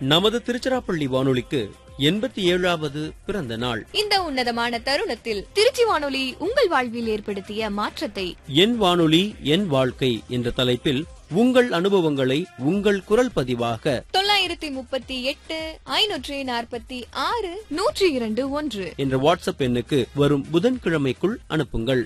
நமது திருச்சிராப்பள்ளி வானொலிக்கு எண்பத்தி ஏழாவது பிறந்த நாள் இந்த உன்னதமான தருணத்தில் திருச்சி வானொலி உங்கள் வாழ்வில் ஏற்படுத்திய மாற்றத்தை என் வானொலி என் வாழ்க்கை என்ற தலைப்பில் உங்கள் அனுபவங்களை உங்கள் குரல் பதிவாக தொள்ளாயிரத்தி முப்பத்தி எட்டு ஐநூற்றி நாற்பத்தி ஆறு நூற்றி இரண்டு ஒன்று என்ற வாட்ஸ்அப் எண்ணுக்கு வரும் புதன்கிழமைக்குள் அனுப்புங்கள்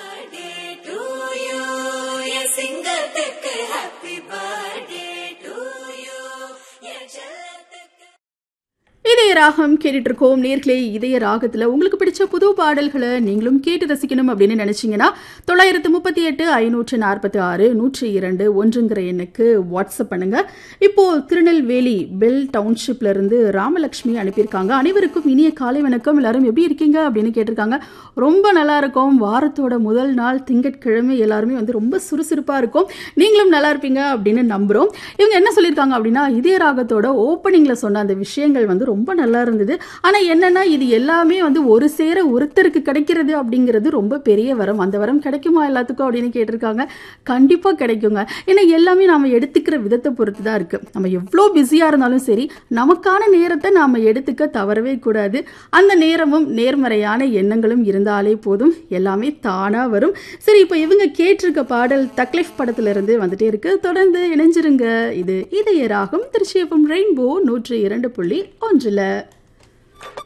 இதய ராகம் கேட்டுட்டு இருக்கோம் நேர்களே இதய ராகத்துல உங்களுக்கு பிடிச்ச புது பாடல்களை நீங்களும் கேட்டு ரசிக்கணும் அப்படின்னு நினைச்சீங்கன்னா தொள்ளாயிரத்து முப்பத்தி எட்டு ஐநூற்று நாற்பத்தி ஆறு நூற்றி இரண்டு ஒன்றுங்கிற எண்ணுக்கு வாட்ஸ்அப் பண்ணுங்க இப்போ திருநெல்வேலி பெல் டவுன்ஷிப்ல இருந்து ராமலட்சுமி அனுப்பியிருக்காங்க அனைவருக்கும் இனிய காலை வணக்கம் எல்லாரும் எப்படி இருக்கீங்க அப்படின்னு கேட்டிருக்காங்க ரொம்ப நல்லா இருக்கும் வாரத்தோட முதல் நாள் திங்கட்கிழமை எல்லாருமே வந்து ரொம்ப சுறுசுறுப்பா இருக்கும் நீங்களும் நல்லா இருப்பீங்க அப்படின்னு நம்புறோம் இவங்க என்ன சொல்லியிருக்காங்க அப்படின்னா இதய ராகத்தோட ஓப்பனிங்ல சொன்ன அந்த விஷயங்கள் வந்து ரொம்ப நல்லா இருந்தது ஆனா என்னன்னா இது எல்லாமே வந்து ஒரு சேர ஒருத்தருக்கு கிடைக்கிறது அப்படிங்கிறது ரொம்ப பெரிய வரம் அந்த வரம் கிடைக்குமா எல்லாத்துக்கும் அப்படின்னு கேட்டிருக்காங்க கண்டிப்பா கிடைக்குங்க ஏன்னா எல்லாமே நாம எடுத்துக்கிற விதத்தை பொறுத்து தான் இருக்கு நம்ம எவ்வளோ பிஸியா இருந்தாலும் சரி நமக்கான நேரத்தை நாம எடுத்துக்க தவறவே கூடாது அந்த நேரமும் நேர்மறையான எண்ணங்களும் இருந்தாலே போதும் எல்லாமே தானா வரும் சரி இப்போ இவங்க கேட்டிருக்க பாடல் தக்லைஃப் படத்துல இருந்து வந்துட்டே இருக்கு தொடர்ந்து இணைஞ்சிருங்க இது இதய ராகம் திருச்சியப்பம் ரெயின்போ நூற்றி இரண்டு புள்ளி ஒன்றுல